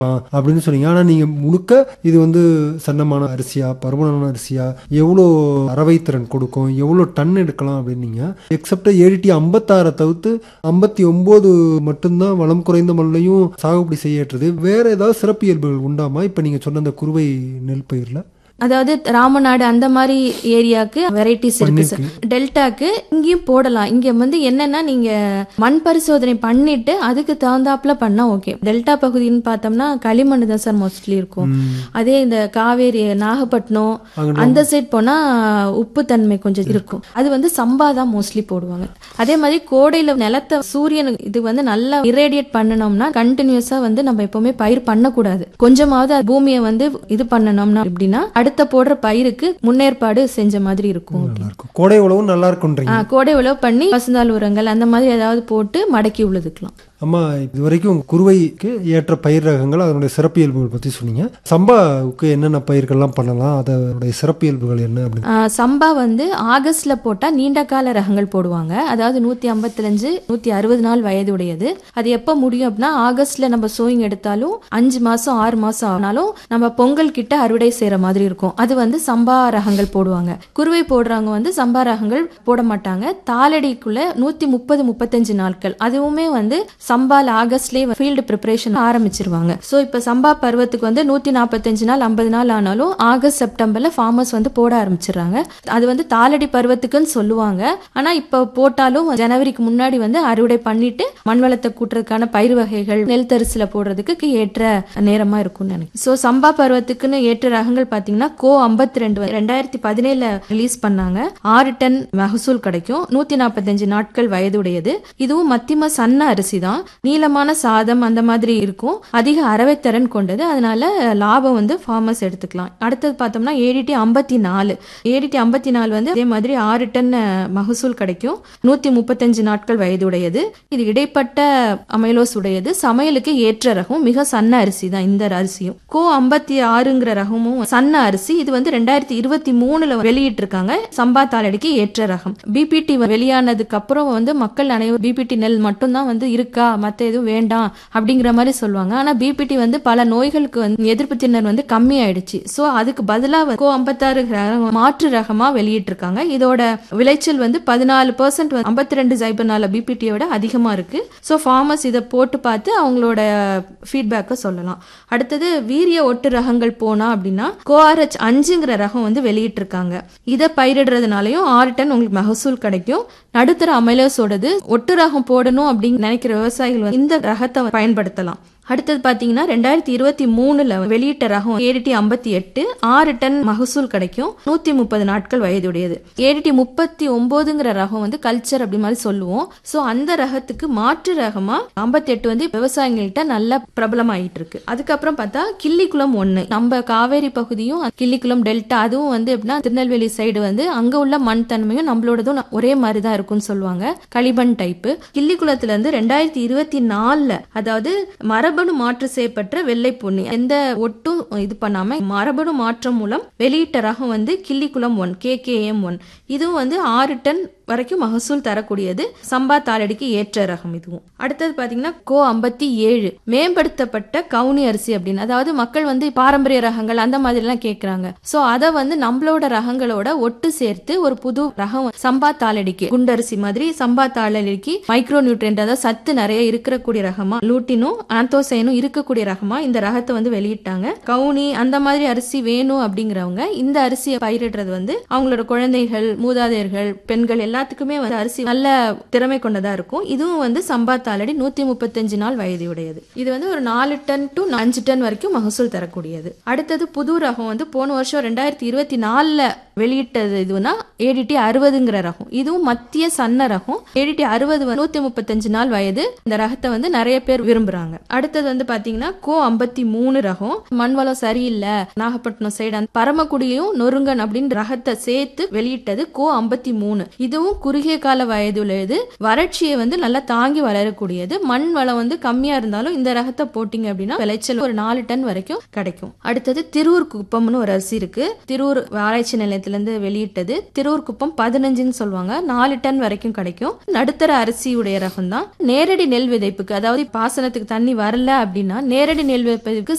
அப்படின்னு சொன்னீங்க ஆனா நீங்க முழுக்க இது வந்து சன்னமான அரிசியா பருமனான அரிசியா எவ்வளோ அரவை திறன் கொடுக்கும் எவ்வளோ டன் எடுக்கலாம் அப்படின்னீங்க எக்ஸப்ட் ஏடிடி ஐம்பத்தாறை தவிர்த்து ஐம்பத்தி ஒன்பது மட்டும்தான் வளம் குறைந்த மண்ணையும் சாகுபடி செய்யறது வேற ஏதாவது சிறப்பியல்புகள் உண்டாமா இப்ப நீங்க சொன்ன அந்த குறுவை நெல் பயிர்ல அதாவது ராமநாடு அந்த மாதிரி ஏரியாக்கு வெரைட்டிஸ் இருக்கு சார் டெல்டாக்கு இங்கேயும் போடலாம் இங்க வந்து என்னன்னா நீங்க மண் பரிசோதனை பண்ணிட்டு அதுக்கு தகுந்தாப்புல பண்ணா ஓகே டெல்டா பகுதின்னு பார்த்தோம்னா களிமண் தான் சார் மோஸ்ட்லி இருக்கும் அதே இந்த காவேரி நாகப்பட்டினம் அந்த சைட் போனா உப்பு தன்மை கொஞ்சம் இருக்கும் அது வந்து சம்பா தான் மோஸ்ட்லி போடுவாங்க அதே மாதிரி கோடையில நிலத்தை சூரியன் இது வந்து நல்லா இரேடியேட் பண்ணணும்னா கண்டினியூஸா வந்து நம்ம எப்பவுமே பயிர் பண்ணக்கூடாது கொஞ்சமாவது அது பூமியை வந்து இது பண்ணணும்னா எப்படின்னா அடுத்த போடுற பயிருக்கு முன்னேற்பாடு செஞ்ச மாதிரி இருக்கும் நல்லா இருக்கும் கோடை உழவும் நல்லா இருக்கும்ன்றீங்க ஆ, கோடை உழவு பண்ணி பசுந்தாள் உரங்கள் அந்த மாதிரி ஏதாவது போட்டு மடக்கி உழுதுக்கலாம் அம்மா இது வரைக்கும் குறுவைக்கு ஏற்ற பயிர் ரகங்கள் அதனுடைய சிறப்பியல்புகள் பத்தி சொன்னீங்க சம்பாவுக்கு என்னென்ன பயிர்கள்லாம் பண்ணலாம் அதனுடைய சிறப்பியல்புகள் என்ன அப்படின்னு ஆ, சம்பா வந்து ஆகஸ்ட்ல போட்டா நீண்ட கால ரகங்கள் போடுவாங்க அதாவது நூத்தி ஐம்பத்தஞ்சு நூத்தி அறுபது நாள் வயது உடையது அது எப்ப முடியும் அப்படின்னா ஆகஸ்ட்ல நம்ம சோயிங் எடுத்தாலும் அஞ்சு மாசம் ஆறு மாசம் ஆனாலும் நம்ம பொங்கல் கிட்ட அறுவடை செய்யற மாதிரி இருக்கும் அது வந்து சம்பா ரகங்கள் போடுவாங்க குருவை போடுறவங்க வந்து சம்பா ரகங்கள் போட மாட்டாங்க தாளடிக்குள்ள நூத்தி முப்பது முப்பத்தஞ்சு நாட்கள் அதுவுமே வந்து சம்பால ஆகஸ்ட்லயே ஃபீல்டு ப்ரிப்பரேஷன் ஆரம்பிச்சிருவாங்க சோ இப்ப சம்பா பருவத்துக்கு வந்து நூத்தி நாற்பத்தஞ்சு நாள் ஐம்பது நாள் ஆனாலும் ஆகஸ்ட் செப்டம்பர்ல ஃபார்மர்ஸ் வந்து போட ஆரம்பிச்சிடுறாங்க அது வந்து தாளடி பருவத்துக்குன்னு சொல்லுவாங்க ஆனா இப்ப போட்டாலும் ஜனவரிக்கு முன்னாடி வந்து அறுவடை பண்ணிட்டு மண் வளத்தை கூட்டுறதுக்கான பயிர் வகைகள் நெல் தரிசில போடுறதுக்கு ஏற்ற நேரமா இருக்கும்னு நினைக்கிறேன் சோ சம்பா பருவத்துக்குன்னு ஏற்ற ரகங்கள் பாத்தீங்கன்னா கோ ஐம்பத்தி ரெண்டு ரெண்டாயிரத்தி பதினேழுல ரிலீஸ் பண்ணாங்க ஆறு டன் மகசூல் கிடைக்கும் நூத்தி நாற்பத்தஞ்சு நாட்கள் வயதுடையது இதுவும் மத்தியம சன்ன அரிசி தான் நீளமான சாதம் அந்த மாதிரி இருக்கும் அதிக அரவைத்திறன் கொண்டது அதனால லாபம் வந்து ஃபார்மர்ஸ் எடுத்துக்கலாம் அடுத்தது பார்த்தோம்னா ஏடிடி ஐம்பத்தி நாலு ஏடிடி ஐம்பத்தி நாலு வந்து அதே மாதிரி ஆறு டன் அஹ், மகசூல் கிடைக்கும் நூத்தி முப்பத்தஞ்சு நாட்கள் வயதுடையது இது இடைப்பட்ட அமைலோஸ் உடையது சமையலுக்கு ஏற்ற ரகம் மிக சன்ன அரிசி தான் இந்த அரிசியும் கோ ஐம்பத்தி ஆறுங்கிற ரகமும் சன்ன அரிசி இது வந்து ரெண்டாயிரத்தி இருபத்தி மூணுல வெளியிட்டு இருக்காங்க சம்பா தாளடிக்கு ஏற்ற ரகம் பிபிடி வெளியானதுக்கு அப்புறம் வந்து மக்கள் அனைவரும் பிபிடி நெல் மட்டும்தான் வந்து இருக்கா மத்த எதுவும் வேண்டாம் அப்படிங்கிற மாதிரி சொல்லுவாங்க ஆனா பிபிடி வந்து பல நோய்களுக்கு வந்து எதிர்ப்பு திறன் வந்து கம்மி ஆயிடுச்சு சோ அதுக்கு பதிலா கோ ஐம்பத்தாறு மாற்று ரகமா வெளியிட்டு இருக்காங்க இதோட விளைச்சல் வந்து பதினாலு பர்சன்ட் ஐம்பத்தி ரெண்டு ஜைபர்னால பிபிடியோட அதிகமா இருக்கு ஸோ ஃபார்மர்ஸ் இதை போட்டு பார்த்து அவங்களோட ஃபீட்பேக்கை சொல்லலாம் அடுத்தது வீரிய ஒட்டு ரகங்கள் போனா அப்படின்னா கோஆர்ஹெச் அஞ்சுங்கிற ரகம் வந்து வெளியிட்டிருக்காங்க இதை பயிரிடுறதுனாலையும் ஆறு டன் உங்களுக்கு மகசூல் கிடைக்கும் நடுத்தர அமைலோஸோடது ஒட்டு ரகம் போடணும் அப்படின்னு நினைக்கிற விவசாயிகள் வந்து இந்த ரகத்தை பயன்படுத்தலாம் அடுத்தது பாத்தீங்கன்னா ரெண்டாயிரத்தி இருபத்தி மூணுல வெளியிட்ட ரகம் ஏடிடி ஐம்பத்தி எட்டு ஆறு டன் மகசூல் கிடைக்கும் நூத்தி முப்பது நாட்கள் வயதுடையது ஏடிடி முப்பத்தி ஒன்பதுங்கிற ரகம் வந்து கல்ச்சர் அப்படி மாதிரி சொல்லுவோம் சோ அந்த ரகத்துக்கு மாற்று ரகமா ஐம்பத்தி எட்டு வந்து விவசாயிகள்கிட்ட நல்ல பிரபலமாயிட்டு இருக்கு அதுக்கப்புறம் பார்த்தா கிள்ளிக்குளம் ஒண்ணு நம்ம காவேரி பகுதியும் கிள்ளிக்குளம் டெல்டா அதுவும் வந்து எப்படின்னா திருநெல்வேலி சைடு வந்து அங்க உள்ள மண் தன்மையும் நம்மளோடதும் ஒரே மாதிரி தான் இருக்கும்னு சொல்லுவாங்க களிமண் டைப்பு கிள்ளிக்குளத்துல இருந்து ரெண்டாயிரத்தி இருபத்தி நாலுல அதாவது மரபணு மாற்று செய்யப்பட்ட வெள்ளை பொன்னி எந்த ஒட்டும் இது பண்ணாம மரபணு மாற்றம் மூலம் வெளியிட்ட ரகம் வந்து Killikulam one K K M one இதுவும் வந்து ஆறு டன் வரைக்கும் மகசூல் தரக்கூடியது சம்பா தாளடிக்கு ஏற்ற ரகம் இதுவும் அடுத்தது பாத்தீங்கன்னா கோ ஐம்பத்தி ஏழு மேம்படுத்தப்பட்ட கவுனி அரிசி அப்படின்னு அதாவது மக்கள் வந்து பாரம்பரிய ரகங்கள் அந்த மாதிரி எல்லாம் கேக்குறாங்க சோ அதை வந்து நம்மளோட ரகங்களோட ஒட்டு சேர்த்து ஒரு புது ரகம் சம்பா தாளடிக்கு குண்டரிசி மாதிரி சம்பா தாளடிக்கு மைக்ரோ நியூட்ரியன்ட் அதாவது சத்து நிறைய இருக்கக்கூடிய ரகமா லூட்டினும் ஆந்தோசைனும் இருக்கக்கூடிய ரகமா இந்த ரகத்தை வந்து வெளியிட்டாங்க கவுனி அந்த மாதிரி அரிசி வேணும் அப்படிங்கிறவங்க இந்த அரிசியை பயிரிடுறது வந்து அவங்களோட குழந்தைகள் மூதாதையர்கள் பெண்கள் எல்லாத்துக்குமே வந்து அரிசி நல்ல திறமை கொண்டதா இருக்கும் இதுவும் வந்து சம்பா தாளடி நூத்தி முப்பத்தஞ்சு நாள் வயதுடையது இது வந்து ஒரு நாலு டன் டு அஞ்சு டன் வரைக்கும் மகசூல் தரக்கூடியது அடுத்தது புது ரகம் வந்து போன வருஷம் ரெண்டாயிரத்தி இருபத்தி நாலுல வெளியிட்டது இதுனா ஏடிடி அறுபதுங்கிற ரகம் இதுவும் மத்திய சன்ன ரகம் ஏடிடி அறுபது நூத்தி முப்பத்தஞ்சு நாள் வயது இந்த ரகத்தை வந்து நிறைய பேர் விரும்புறாங்க அடுத்தது வந்து பாத்தீங்கன்னா கோ ஐம்பத்தி மூணு ரகம் மண் வளம் சரியில்லை நாகப்பட்டினம் சைடு அந்த பரமக்குடியும் நொறுங்கன் அப்படின்னு ரகத்தை சேர்த்து வெளியிட்டது கோ ஐம்பத்தி மூணு இதுவும் குறுகிய கால வயதுள்ளது வறட்சியை வந்து நல்லா தாங்கி வளரக்கூடியது மண் வளம் வந்து கம்மியா இருந்தாலும் இந்த ரகத்தை போட்டீங்க அப்படின்னா விளைச்சல் ஒரு நாலு டன் வரைக்கும் கிடைக்கும் அடுத்தது திருவூர் குப்பம்னு ஒரு அரிசி இருக்கு திருவூர் ஆராய்ச்சி நிலையத்துல நிலையத்திலேருந்து வெளியிட்டது திருவூர் குப்பம் பதினஞ்சுன்னு சொல்லுவாங்க நாலு டன் வரைக்கும் கிடைக்கும் நடுத்தர அரிசியுடைய ரகம் தான் நேரடி நெல் விதைப்புக்கு அதாவது பாசனத்துக்கு தண்ணி வரல அப்படின்னா நேரடி நெல் விதைப்புக்கு